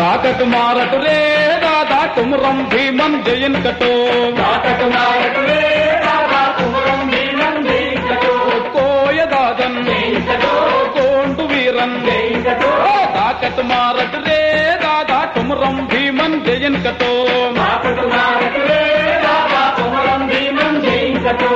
తాకటు మారటు రే దాదా కుమరం భీమన్ జయన్ కటో తాకటు మారటు రే దాదా కుమరం భీమన్ జయించటో కోయ దాదన్ జయించటో కోండు వీరన్ జయించటో తాకటు మారటు రే దాదా కుమరం భీమన్ జయన్ కటో తాకటు మారటు రే దాదా కుమరం భీమన్ జయించటో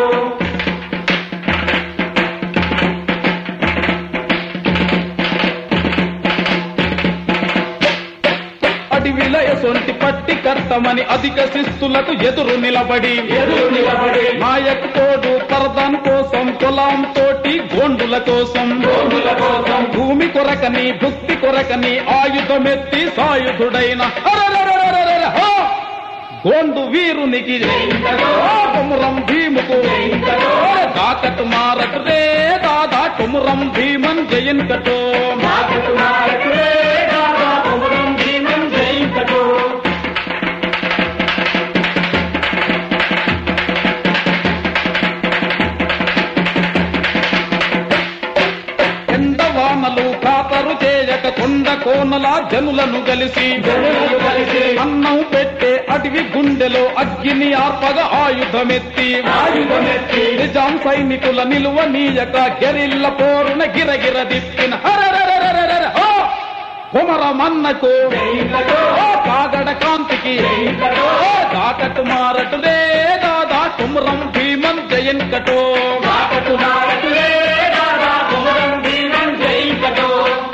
అడవిల ఎసొంటి పట్టి కర్తమని అధిక శిస్తులకు ఎదురు నిలబడి ఎదురు నిలబడి నాయక్ తోడు తరదాన్ కోసం కులం తోటి గోండుల కోసం గోండుల కోసం భూమి కొరకని భుక్తి కొరకని ఆయుధమెత్తి సాయుధుడైన అరెరెరెరెరెరె, హో! గోండు వీరునికి ఆ కొమురం భీముకు తాకటు మారటు రే దాదా కొమురం భీమన్ జయన్ కటో తాకటు మారటు రే దాదా కుమరం భీమన్ జయించటో ఎండవానలు ఖాతరు చేయక కొండ కోనల జనులను కలిసి జనులను కలిసి అన్నం పెట్టే అడవి గుండెలో అగ్గిని ఆర్పగ ఆయుధమెత్తి ఆయుధమెత్తి నిజాం సైనికుల నిలువ నీయక గెరిల్ల పోరున గిరగిర దిప్పిన హరరరరరరర, హో! కుమరమన్నకు జయించటో ఓ కాగడ కాంతికి జయించటో ఓ తాకట్టు మారటు రే దాదా కుమరం భీమన్ జయన్ కటో తాకటు మారటు రే దాదా కుమరం భీమన్ జయించటో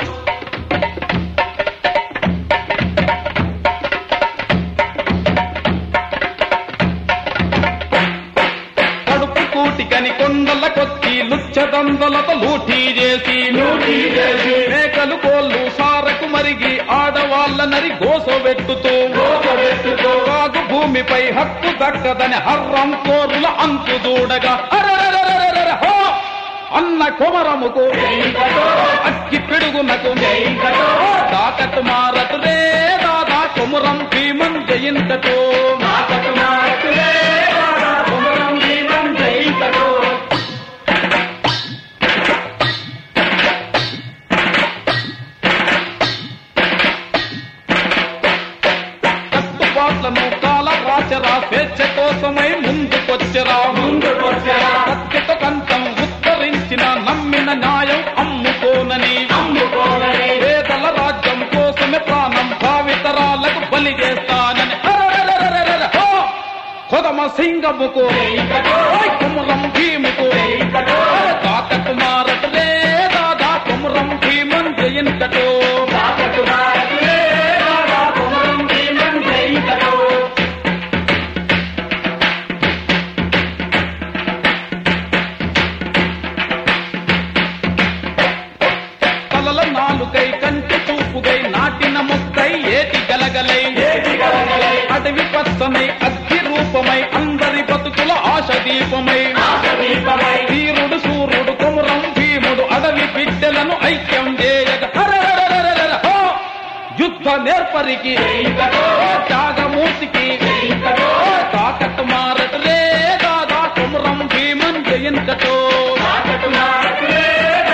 కడుపు కూటికని కొండల కొచ్చి లుచ్చదందలతో లూటీ చేసి లూటీ చేసి మేకలు కోళ్ళు సారకు మరిగి ఆడవాళ్ళ నరి గోసబెట్టుతూ గోపవెత్తుతో కాగు భూమిపై హక్కు దక్కదని హర్రం కోరుల అంతు దూడగా అరెరెరెరెరెరె, హో! అన్న కొమరముకు జయించటో అక్కి పిడుగునకు జయించటో తాకట్టు మారటు రే దాదా కొమురం భీమన్ జయించటో తాకటు మారటు రే దాదా కుమరం భీమన్ జయించటో కట్టుబాట్లను కాల రాచరా స్వేచ్ఛ కోసమై ముందుకొచ్చరా ముందుకొచ్చరా సత్యత కంఠం ఉత్తరించిన నమ్మిన న్యాయం అమ్ముకోనని అమ్ముకోనని పేదల రాజ్యం కోసమే ప్రాణం భావితరాలకు బలి చేస్తానని అరెరెరెరెరెరె, హో! కొదమ సింగముకు జయించటో ఓయ్ కుమురం భీముకు జయించటో తాకట్టు మారటు రే దాదా కుమురం భీమన్ జయించటో తాకటు మారటు రే దాదా కుమరం భీమన్ జయించటో తలల నాలుగై కంటి చూపుగై నాటిన మొక్కై ఏటి గలగలై ఏటి గలగలై అడవి పచ్చనై అగ్గి రూపమై అందరి బతుకుల ఆశ దీపమై ఆశదీపమై వీరుడు సూర్యుడు కుమురం భీముడు అడవి బిడ్డలను ఐక్యం చేయగ హరరరరరరర, హో! యుద్ధ నేర్పరికి జయించటో ఓ త్యాగమూర్తికి జయించటో ఓ తాకట్టు మారటు రే దాదా కుమురం భీమన్ జయంతటో తాకటు మారటు రే